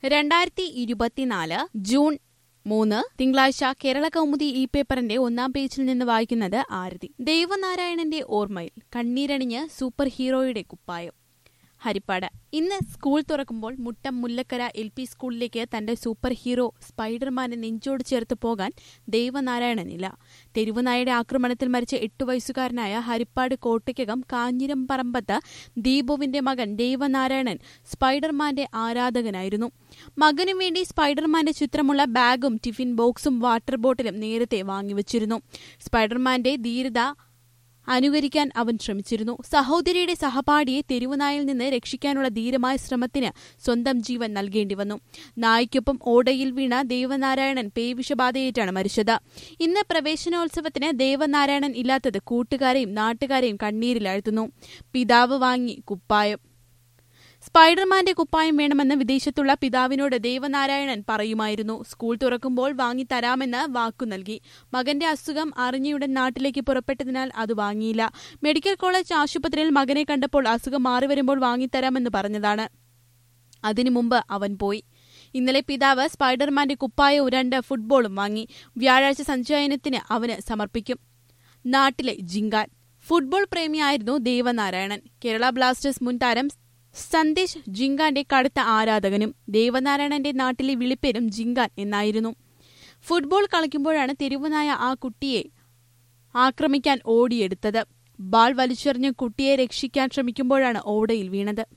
രണ്ടായിരത്തി ഇരുപത്തിനാല് ജൂൺ മൂന്ന് തിങ്കളാഴ്ച കേരള കൗമുദി ഈ പേപ്പറിന്റെ ഒന്നാം പേജിൽ നിന്ന് വായിക്കുന്നത് ആരതി ദേവനാരായണന്റെ ഓർമ്മയിൽ കണ്ണീരണിഞ്ഞ് സൂപ്പർ ഹീറോയുടെ കുപ്പായം ഹരിപ്പാട് ഇന്ന് സ്കൂൾ തുറക്കുമ്പോൾ മുട്ടം മുല്ലക്കര എൽ പി സ്കൂളിലേക്ക് തന്റെ സൂപ്പർ ഹീറോ സ്പൈഡർമാനെ നെഞ്ചോട് ചേർത്ത് പോകാൻ ദേവനാരായണനില്ല തെരുവുനായയുടെ ആക്രമണത്തിൽ മരിച്ച എട്ടു വയസ്സുകാരനായ ഹരിപ്പാട് കോട്ടയ്ക്കകം കാഞ്ഞിരം പറമ്പത്ത് ദീപുവിന്റെ മകൻ ദേവനാരായണൻ സ്പൈഡർമാന്റെ ആരാധകനായിരുന്നു മകനു വേണ്ടി സ്പൈഡർമാന്റെ ചിത്രമുള്ള ബാഗും ടിഫിൻ ബോക്സും വാട്ടർ ബോട്ടിലും നേരത്തെ വാങ്ങിവച്ചിരുന്നു സ്പൈഡർമാന്റെ ധീരത അനുകരിക്കാൻ അവൻ ശ്രമിച്ചിരുന്നു സഹോദരിയുടെ സഹപാഠിയെ തെരുവുനായിൽ നിന്ന് രക്ഷിക്കാനുള്ള ധീരമായ ശ്രമത്തിന് സ്വന്തം ജീവൻ നൽകേണ്ടി വന്നു നായ്ക്കൊപ്പം ഓടയിൽ വീണ ദേവനാരായണൻ പേവിഷബാധയേറ്റാണ് മരിച്ചത് ഇന്ന് പ്രവേശനോത്സവത്തിന് ദേവനാരായണൻ ഇല്ലാത്തത് കൂട്ടുകാരെയും നാട്ടുകാരെയും കണ്ണീരിലാഴ്ത്തുന്നു പിതാവ് വാങ്ങി കുപ്പായം സ്പൈഡർമാന്റെ കുപ്പായം വേണമെന്ന് വിദേശത്തുള്ള പിതാവിനോട് ദേവനാരായണൻ പറയുമായിരുന്നു സ്കൂൾ തുറക്കുമ്പോൾ വാങ്ങിത്തരാമെന്ന് വാക്കു നൽകി മകന്റെ അസുഖം അറിഞ്ഞയുടൻ നാട്ടിലേക്ക് പുറപ്പെട്ടതിനാൽ അത് വാങ്ങിയില്ല മെഡിക്കൽ കോളേജ് ആശുപത്രിയിൽ മകനെ കണ്ടപ്പോൾ അസുഖം മാറിവരുമ്പോൾ വാങ്ങിത്തരാമെന്ന് പറഞ്ഞതാണ് അതിനു മുമ്പ് അവൻ പോയി ഇന്നലെ പിതാവ് സ്പൈഡർമാന്റെ കുപ്പായവും രണ്ട് ഫുട്ബോളും വാങ്ങി വ്യാഴാഴ്ച സഞ്ചയനത്തിന് അവന് സമർപ്പിക്കും നാട്ടിലെ ജിങ്കാൻ ഫുട്ബോൾ പ്രേമിയായിരുന്നു ദേവനാരായണൻ കേരള ബ്ലാസ്റ്റേഴ്സ് മുൻ താരം സന്ദേശ് ജിങ്കാന്റെ കടുത്ത ആരാധകനും ദേവനാരായണന്റെ നാട്ടിലെ വിളിപ്പേരും ജിങ്കാൻ എന്നായിരുന്നു ഫുട്ബോൾ കളിക്കുമ്പോഴാണ് തെരുവുനായ ആ കുട്ടിയെ ആക്രമിക്കാൻ ഓടിയെടുത്തത് ബാൾ വലിച്ചെറിഞ്ഞ് കുട്ടിയെ രക്ഷിക്കാൻ ശ്രമിക്കുമ്പോഴാണ് ഓടയിൽ വീണത്